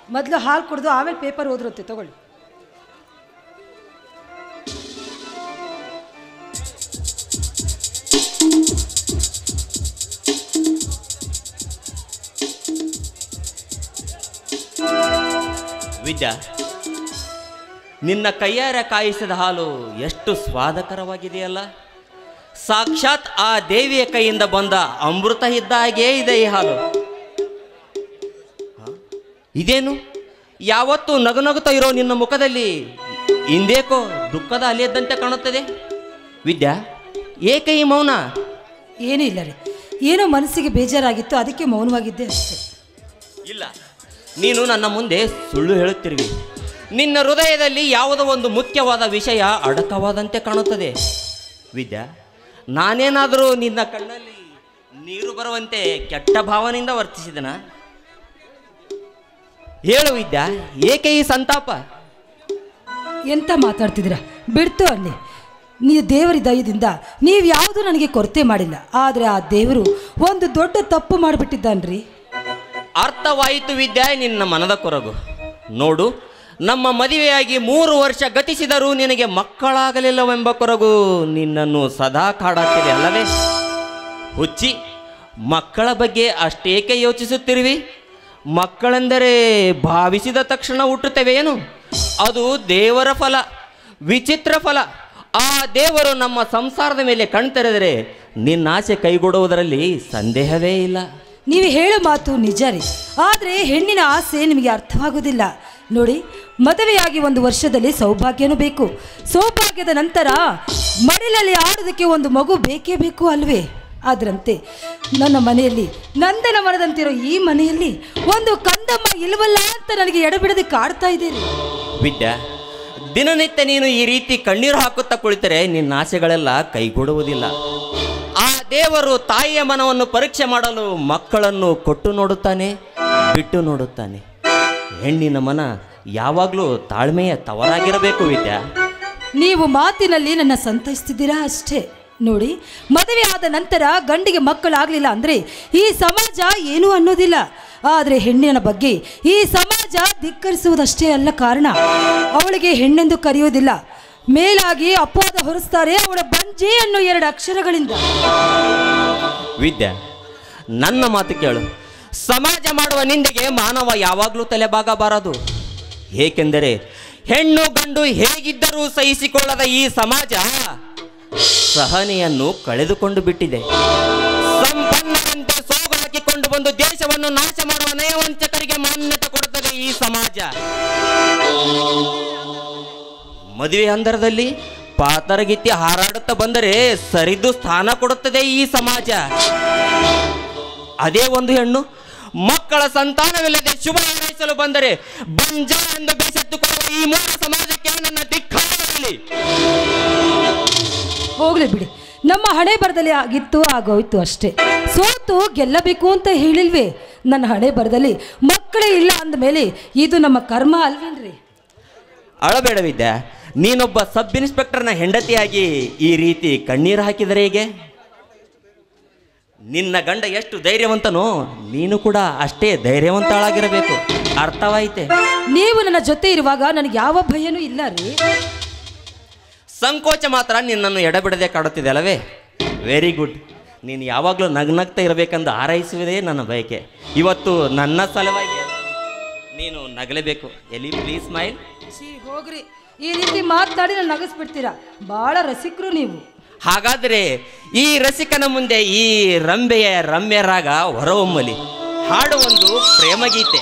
ಮೊದಲು ಹಾಲು ಕುಡಿದು ಆಮೇಲೆ ಪೇಪರ್ ಓದಿರುತ್ತೆ ತಗೊಳ್ಳಿ ವಿದ್ಯಾ ನಿನ್ನ ಕೈಯಾರ ಕಾಯಿಸಿದ ಹಾಲು ಎಷ್ಟು ಸ್ವಾದಕರವಾಗಿದೆಯಲ್ಲ ಸಾಕ್ಷಾತ್ ಆ ದೇವಿಯ ಕೈಯಿಂದ ಬಂದ ಅಮೃತ ಇದ್ದಾಗೇ ಇದೆ ಈ ಹಾಲು ಹ? ಇದೇನು ಯಾವತ್ತು ನಗು ನಗುತ್ತಾ ಇರೋ ನಿನ್ನ ಮುಖದಲ್ಲಿ ಇಂದೇಕೋ ದುಃಖದ ಅಲೆಯದ್ದಂತೆ ಕಾಣುತ್ತದೆ ವಿದ್ಯಾ ಏಕೆ ಈ ಮೌನ ಏನೂ ಇಲ್ಲ ರೀ ಏನೋ ಮನಸ್ಸಿಗೆ ಬೇಜಾರಾಗಿತ್ತು ಅದಕ್ಕೆ ಮೌನವಾಗಿದ್ದೆ ಅಷ್ಟೇ ಇಲ್ಲ ನೀನು ನನ್ನ ಮುಂದೆ ಸುಳ್ಳು ಹೇಳುತ್ತಿರುವಿ ನಿನ್ನ ಹೃದಯದಲ್ಲಿ ಯಾವುದೋ ಒಂದು ಮುಖ್ಯವಾದ ವಿಷಯ ಅಡಕವಾದಂತೆ ಕಾಣುತ್ತದೆ ವಿದ್ಯಾ ನಾನೇನಾದರೂ ನಿನ್ನ ಕಣ್ಣಲ್ಲಿ ನೀರು ಬರುವಂತೆ ಕೆಟ್ಟ ಭಾವನೆಯಿಂದ ವರ್ತಿಸಿದನ ಹೇಳು ವಿದ್ಯಾ ಏಕೆ ಈ ಸಂತಾಪ ಎಂತ ಮಾತಾಡ್ತಿದ್ದೀರಾ ಬಿಡ್ತು ಅಲ್ಲಿ ನೀವು ದೇವರ ದಯದಿಂದ ನೀವು ಯಾವುದು ನನಗೆ ಕೊರತೆ ಮಾಡಿಲ್ಲ ಆದರೆ ಆ ದೇವರು ಒಂದು ದೊಡ್ಡ ತಪ್ಪು ಮಾಡಿಬಿಟ್ಟಿದ್ದಾನ್ರಿ ಅರ್ಥವಾಯಿತು ವಿದ್ಯಾ ನಿನ್ನ ಮನದ ಕೊರಗು ನೋಡು ನಮ್ಮ ಮದುವೆಯಾಗಿ ಮೂರು ವರ್ಷ ಗತಿಸಿದರೂ ನಿನಗೆ ಮಕ್ಕಳಾಗಲಿಲ್ಲವೆಂಬ ಕೊರಗು ನಿನ್ನನ್ನು ಸದಾ ಕಾಡುತ್ತಿದೆ ಅಲ್ಲವೇ ಹುಚ್ಚಿ ಮಕ್ಕಳ ಬಗ್ಗೆ ಅಷ್ಟೇಕೆ ಯೋಚಿಸುತ್ತಿರುವಿ ಮಕ್ಕಳೆಂದರೆ ಭಾವಿಸಿದ ತಕ್ಷಣ ಹುಟ್ಟುತ್ತವೆ ಏನು ಅದು ದೇವರ ಫಲ ವಿಚಿತ್ರ ಫಲ ಆ ದೇವರು ನಮ್ಮ ಸಂಸಾರದ ಮೇಲೆ ಕಣ್ತೆರೆದರೆ ನಿನ್ನಾಸೆ ಕೈಗೂಡುವುದರಲ್ಲಿ ಸಂದೇಹವೇ ಇಲ್ಲ ನೀವು ಹೇಳೋ ಮಾತು ನಿಜ ರೀ ಆದರೆ ಹೆಣ್ಣಿನ ಆಸೆ ನಿಮಗೆ ಅರ್ಥವಾಗೋದಿಲ್ಲ ನೋಡಿ ಮದುವೆಯಾಗಿ ಒಂದು ವರ್ಷದಲ್ಲಿ ಸೌಭಾಗ್ಯನೂ ಬೇಕು ಸೌಭಾಗ್ಯದ ನಂತರ ಮಡಿಲಲ್ಲಿ ಆಡೋದಕ್ಕೆ ಒಂದು ಮಗು ಬೇಕೇ ಬೇಕು ಅಲ್ವೇ ಅದರಂತೆ ನನ್ನ ಮನೆಯಲ್ಲಿ ನಂದನ ಮರದಂತಿರೋ ಈ ಮನೆಯಲ್ಲಿ ಒಂದು ಕಂದಮ್ಮ ಇಲ್ವಲ್ಲ ಅಂತ ನನಗೆ ಎಡಬಿಡದೆ ಕಾಡ್ತಾ ಇದ್ದೀರಿ ವಿದ್ಯಾ ದಿನನಿತ್ಯ ನೀನು ಈ ರೀತಿ ಕಣ್ಣೀರು ಹಾಕುತ್ತಾ ಕುಳಿತರೆ ನಿನ್ನ ಆಸೆಗಳೆಲ್ಲ ಕೈಗೂಡುವುದಿಲ್ಲ ಆ ದೇವರು ತಾಯಿಯ ಮನವನ್ನು ಪರೀಕ್ಷೆ ಮಾಡಲು ಮಕ್ಕಳನ್ನು ಕೊಟ್ಟು ನೋಡುತ್ತಾನೆ ಬಿಟ್ಟು ನೋಡುತ್ತಾನೆ ಹೆಣ್ಣಿನ ಮನ ಯಾವಾಗಲೂ ತಾಳ್ಮೆಯ ತವರಾಗಿರಬೇಕು ವಿದ್ಯಾ ನೀವು ಮಾತಿನಲ್ಲಿ ನನ್ನ ಸಂತೈಸ್ತಿದ್ದೀರಾ ಅಷ್ಟೇ ನೋಡಿ ಮದುವೆ ಆದ ನಂತರ ಗಂಡಿಗೆ ಮಕ್ಕಳಾಗಲಿಲ್ಲ ಅಂದರೆ ಈ ಸಮಾಜ ಏನೂ ಅನ್ನೋದಿಲ್ಲ ಆದರೆ ಹೆಣ್ಣಿನ ಬಗ್ಗೆ ಈ ಸಮಾಜ ಧಿಕ್ಕರಿಸುವುದಷ್ಟೇ ಅಲ್ಲ ಕಾರಣ ಅವಳಿಗೆ ಹೆಣ್ಣೆಂದು ಕರೆಯೋದಿಲ್ಲ ಮೇಲಾಗಿ ಅಪವಾದ ಹೊರಿಸ್ತಾರೆ ಅವಳ ಬಂಜೆ ಅನ್ನೋ ಎರಡು ಅಕ್ಷರಗಳಿಂದ ವಿದ್ಯಾ ನನ್ನ ಮಾತು ಕೇಳು ಸಮಾಜ ಮಾಡುವ ನಿಂದೆಗೆ ಮಾನವ ಯಾವಾಗಲೂ ತಲೆಬಾಗಬಾರದು ಏಕೆಂದರೆ ಹೆಣ್ಣು ಗಂಡು ಹೇಗಿದ್ದರೂ ಸಹಿಸಿಕೊಳ್ಳದ ಈ ಸಮಾಜ ಸಹನೆಯನ್ನು ಕಳೆದುಕೊಂಡು ಬಿಟ್ಟಿದೆ ಸಂಪನ್ನರಂತೆ ಸೋಗು ಹಾಕಿಕೊಂಡು ಬಂದು ದೇಶವನ್ನು ನಾಶ ಮಾಡುವ ನಯವಂಚಕರಿಗೆ ಮಾನ್ಯತೆ ಕೊಡುತ್ತದೆ ಈ ಸಮಾಜ ಮದುವೆ ಹಂದರದಲ್ಲಿ ಪಾತರಗಿತ್ತಿ ಹಾರಾಡುತ್ತಾ ಬಂದರೆ ಸರಿದು ಸ್ಥಾನ ಕೊಡುತ್ತದೆ ಈ ಸಮಾಜ ಅದೇ ಒಂದು ಹೆಣ್ಣು ಮಕ್ಕಳ ಸಂತಾನವಿಲ್ಲದೆ ಶುಭ ಹಾರೈಸಲು ಬಂದರೆ ಬಂಜ ಎಂದು ಬೇಸತ್ತುಕೊಳ್ಳುವ ಈ ಮೂಲ ಸಮಾಜಕ್ಕೆ ನನ್ನ ಧಿಕ್ಕಾರದಲ್ಲಿ ಹೋಗ್ಲಿ ಬಿಡಿ ನಮ್ಮ ಹಣೆ ಬರದಲ್ಲಿ ಆಗಿತ್ತು ಆಗೋಯ್ತು ಅಷ್ಟೇ ಸೋತು ಗೆಲ್ಲಬೇಕು ಅಂತ ಹೇಳಿಲ್ವೇ ನನ್ನ ಹಣೆ ಬರದಲ್ಲಿ ಮಕ್ಕಳೇ ಇಲ್ಲ ಅಂದಮೇಲೆ ಇದು ನಮ್ಮ ಕರ್ಮ ಅಲ್ವೇನ್ರಿ ಅಳಬೇಡವಿದ್ಯಾ ನೀನೊಬ್ಬ ಸಬ್ ಇನ್ಸ್ಪೆಕ್ಟರ್ನ ಹೆಂಡತಿಯಾಗಿ ಈ ರೀತಿ ಕಣ್ಣೀರು ಹಾಕಿದರೆ ಹೇಗೆ ನಿನ್ನ ಗಂಡ ಎಷ್ಟು ಧೈರ್ಯವಂತನೋ ನೀನು ಕೂಡ ಅಷ್ಟೇ ಧೈರ್ಯವಂತಳಾಗಿರಬೇಕು ಅರ್ಥವಾಯಿತೆ ನೀವು ನನ್ನ ಜೊತೆ ಇರುವಾಗ ನನಗೆ ಯಾವ ಭಯನೂ ಇಲ್ಲ ರೀ ಸಂಕೋಚ ಮಾತ್ರ ನಿನ್ನನ್ನು ಎಡಬಿಡದೆ ಕಾಡುತ್ತಿದೆ ಅಲ್ಲವೇ ವೆರಿ ಗುಡ್ ನೀನು ಯಾವಾಗಲೂ ನಗ್ನಗ್ತಾ ಇರಬೇಕೆಂದು ಹಾರೈಸುವುದೇ ನನ್ನ ಬಯಕೆ ಇವತ್ತು ನನ್ನ ಸಲುವಾಗಿ ನೀನು ನಗಲೇಬೇಕು ಎಲ್ಲಿ ಪ್ಲೀಸ್ ಸ್ಮೈಲ್ ಛೀ, ಹೋಗ್ರಿ ಈ ರೀತಿ ಮಾತನಾಡಿ ನಾನು ನಗಿಸ್ಬಿಡ್ತೀರಾ ಭಾಳ ರಸಿಕರು ನೀವು ಹಾಗಾದರೆ ಈ ರಸಿಕನ ಮುಂದೆ ಈ ರಂಬೆಯ ರಮ್ಯ ರಾಗ ಹೊರಹೊಮ್ಮಲಿ ಹಾಡು ಒಂದು ಪ್ರೇಮಗೀತೆ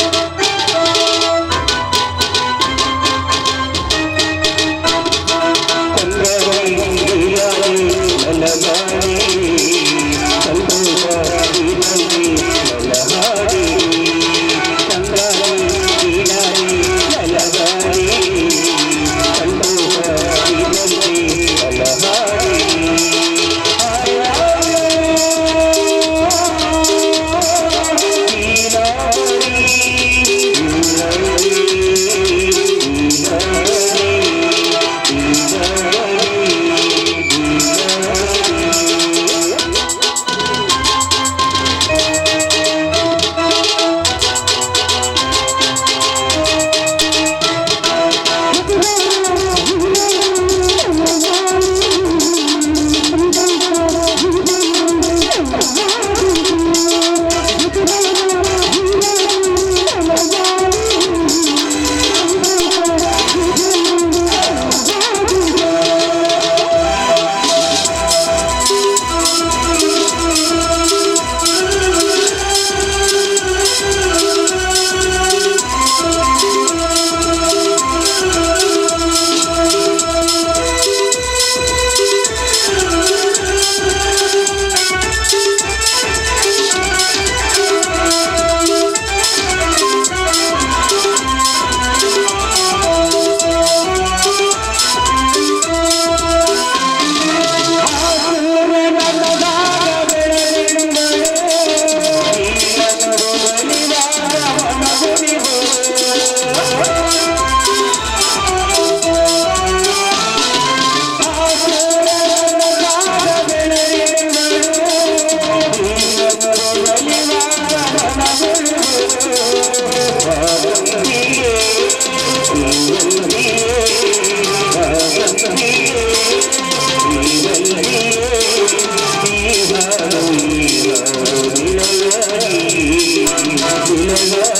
ಿ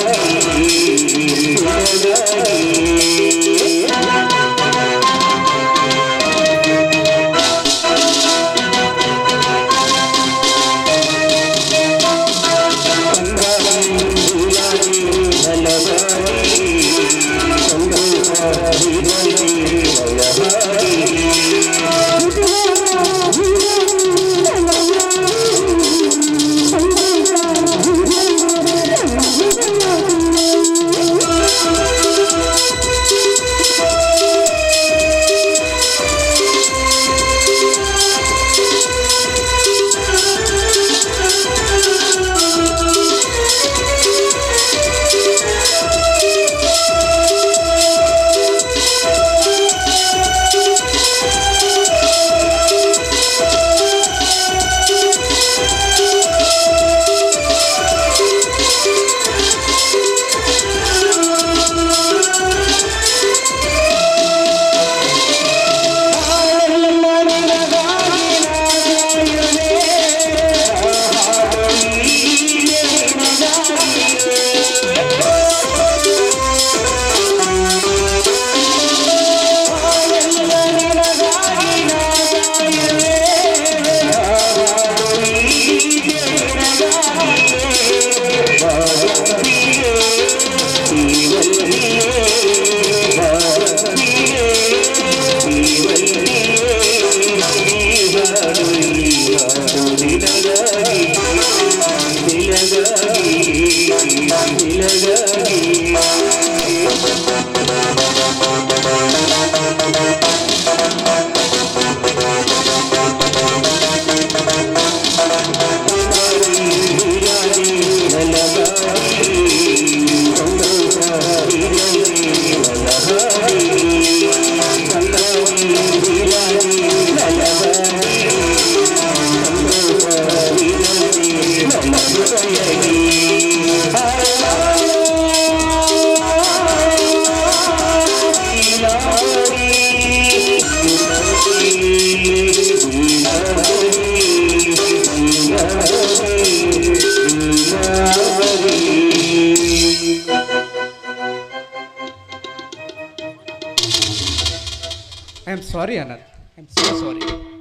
I am sorry Anant I am so sorry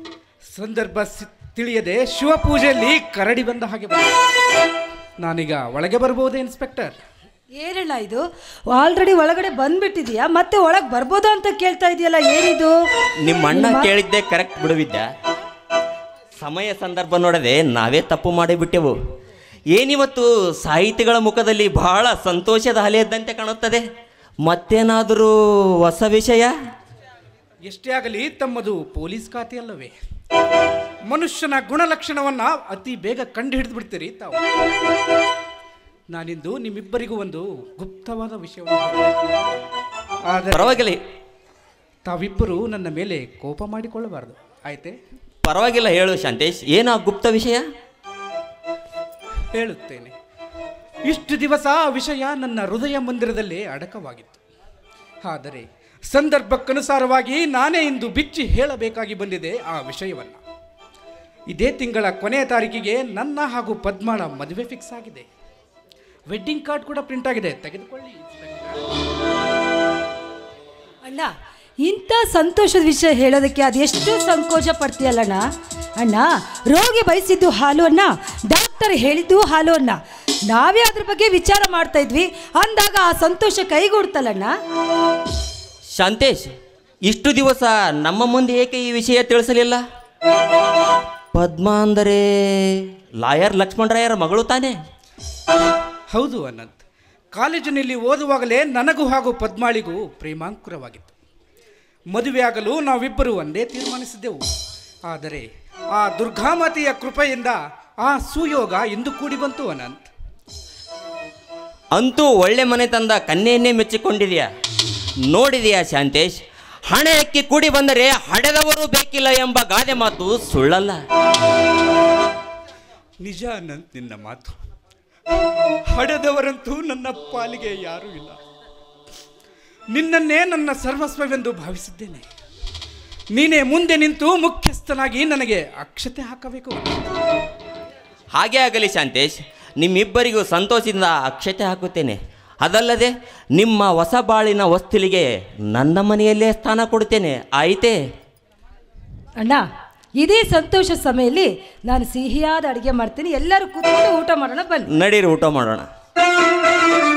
ಸಂದರ್ಭ ಸಿ- ತಿಳಿಯದೆ ಶಿವಪೂಜೆಯಲ್ಲಿ ಕರಡಿ ಬಂದ ಹಾಗೆ ಬಂದ ನಾನೀಗ ಒಳಗೆ ಬರ್ಬೋದೇ ಇನ್ಸ್ಪೆಕ್ಟರ್ ಏನಣ್ಣ ಇದು ಆಲ್ರೆಡಿ ಒಳಗಡೆ ಬಂದ್ಬಿಟ್ಟಿದ್ಯಾ ಮತ್ತೆ ಒಳಗೆ ಬರ್ಬೋದಾ ಅಂತ ಕೇಳ್ತಾ ಇದೆಯಲ್ಲ ಏನಿದು ನಿಮ್ಮ ಅಣ್ಣ ನಿಮ್ಮ- ಕೇಳಿದ್ದೆ ಕರೆಕ್ಟ್ ಬಿಡುವಿದ್ದ ಸಮಯ ಸಂದರ್ಭ ನೋಡದೆ ನಾವೇ ತಪ್ಪು ಮಾಡಿಬಿಟ್ಟೆವು ಏನಿವತ್ತು ಸಾಹಿತಿಗಳ ಮುಖದಲ್ಲಿ ಬಹಳ ಸಂತೋಷದ ಅಲೆ ಇದ್ದಂತೆ ಕಾಣುತ್ತದೆ ಮತ್ತೇನಾದರೂ ಹೊಸ ವಿಷಯ ಎಷ್ಟೇ ಆಗಲಿ ತಮ್ಮದು ಪೊಲೀಸ್ ಖಾತೆ ಅಲ್ಲವೇ ಮನುಷ್ಯನ ಗುಣಲಕ್ಷಣವನ್ನ ಅತಿ ಬೇಗ ಕಂಡು ಹಿಡಿದು ಬಿಡ್ತೀರಿ ತಾವು ನಾನಿಂದು ನಿಮ್ಮಿಬ್ಬರಿಗೂ ಒಂದು ಗುಪ್ತವಾದ ವಿಷಯವನ್ನು ಹೇಳ್ತೇನೆ. ಆದರೆ ಪರವಾಗಿಲ್ಲ ತಾವಿಬ್ಬರು ನನ್ನ ಮೇಲೆ ಕೋಪ ಮಾಡಿಕೊಳ್ಳಬಾರದು ಆಯ್ತೆ ಪರವಾಗಿಲ್ಲ ಹೇಳು ಶಾಂತೇಶ್ ಏನು ಆ ಗುಪ್ತ ವಿಷಯ ಹೇಳುತ್ತೇನೆ ಇಷ್ಟು ದಿವಸ ಆ ವಿಷಯ ನನ್ನ ಹೃದಯ ಮಂದಿರದಲ್ಲಿ ಅಡಕವಾಗಿತ್ತು ಆದರೆ ಸಂದರ್ಭಕ್ಕನುಸಾರವಾಗಿ ನಾನೇ ಇಂದು ಬಿಚ್ಚಿ ಹೇಳಬೇಕಾಗಿ ಬಂದಿದೆ ಆ ವಿಷಯವನ್ನು ಇದೇ ತಿಂಗಳ ಕೊನೆಯ ತಾರೀಕಿಗೆ ನನ್ನ ಹಾಗೂ ಪದ್ಮಾಳ ಮದುವೆ ಫಿಕ್ಸ್ ಆಗಿದೆ ವೆಡ್ಡಿಂಗ್ ಕಾರ್ಡ್ ಕೂಡ ಪ್ರಿಂಟ್ ಆಗಿದೆ ತೆಗೆದುಕೊಳ್ಳಿ ಅಣ್ಣ ಇಂಥ ಸಂತೋಷದ ವಿಷಯ ಹೇಳೋದಕ್ಕೆ ಅದೆಷ್ಟು ಸಂಕೋಚ ಪಡ್ತೀಯಲ್ಲಣ್ಣ ಅಣ್ಣ ರೋಗಿ ಬಯಸಿದ್ದು ಹಾಲು ಅನ್ನ ಡಾಕ್ಟರ್ ಹೇಳಿದ್ದು ಹಾಲು ಅನ್ನ ನಾವೇ ಅದ್ರ ಬಗ್ಗೆ ವಿಚಾರ ಮಾಡ್ತಾ ಇದ್ವಿ ಅಂದಾಗ ಆ ಸಂತೋಷ ಕೈಗೂಡ್ತಲ್ಲಣ್ಣ ಶಾಂತೇಶ್ ಇಷ್ಟು ದಿವಸ ನಮ್ಮ ಮುಂದೆ ಏಕೆ ಈ ವಿಷಯ ತಿಳಿಸಲಿಲ್ಲ ಪದ್ಮ ಅಂದರೆ ಲಾಯರ್ ಲಕ್ಷ್ಮಣರಾಯರ ಮಗಳು ತಾನೇ ಹೌದು ಅನಂತ್ ಕಾಲೇಜಿನಲ್ಲಿ ಓದುವಾಗಲೇ ನನಗೂ ಹಾಗೂ ಪದ್ಮಾಳಿಗೂ ಪ್ರೇಮಾಂಕುರವಾಗಿತ್ತು ಮದುವೆಯಾಗಲು ನಾವಿಬ್ಬರು ಒಂದೇ ತೀರ್ಮಾನಿಸಿದ್ದೆವು ಆದರೆ ಆ ದುರ್ಗಾಮಾತೆಯ ಕೃಪೆಯಿಂದ ಆ ಸುಯೋಗ ಇಂದು ಕೂಡಿ ಬಂತು ಅನಂತ್ ಅಂತೂ ಒಳ್ಳೆ ಮನೆ ತಂದ ಕನ್ಯೆಯನ್ನೇ ಮೆಚ್ಚಿಕೊಂಡಿದೆಯಾ ನೋಡಿದೆಯಾ ಶಾಂತೇಶ್ ಹಣೆ ಅಕ್ಕಿ ಕೂಡಿ ಬಂದರೆ ಹಡೆದವರು ಬೇಕಿಲ್ಲ ಎಂಬ ಗಾದೆ ಮಾತು ಸುಳ್ಳಲ್ಲ ನಿಜ ಅನಂತ್ ನಿನ್ನ ಮಾತು ಹಡೆದವರಂತೂ ನನ್ನ ಪಾಲಿಗೆ ಯಾರೂ ಇಲ್ಲ ನಿನ್ನನ್ನೇ ನನ್ನ ಸರ್ವಸ್ವವೆಂದು ಭಾವಿಸಿದ್ದೇನೆ ನೀನೇ ಮುಂದೆ ನಿಂತು ಮುಖ್ಯಸ್ಥನಾಗಿ ನನಗೆ ಅಕ್ಷತೆ ಹಾಕಬೇಕು ಹಾಗೇ ಆಗಲಿ ಶಾಂತೇಶ್ ನಿಮ್ಮಿಬ್ಬರಿಗೂ ಸಂತೋಷದಿಂದ ಅಕ್ಷತೆ ಹಾಕುತ್ತೇನೆ ಅದಲ್ಲದೆ ನಿಮ್ಮ ಹೊಸ ಬಾಳಿನ ವಸ್ತುಲಿಗೆ ನನ್ನ ಮನೆಯಲ್ಲೇ ಸ್ಥಾನ ಕೊಡ್ತೇನೆ ಆಯಿತೇ ಅಣ್ಣ ಇದೇ ಸಂತೋಷ ಸಮಯದಲ್ಲಿ ನಾನು ಸಿಹಿಯಾದ ಅಡುಗೆ ಮಾಡ್ತೀನಿ ಎಲ್ಲರೂ ಕೂತ್ಕೊಂಡು ಊಟ ಮಾಡೋಣ ಬನ್ನಿ ನಡೀರಿ ಊಟ ಮಾಡೋಣ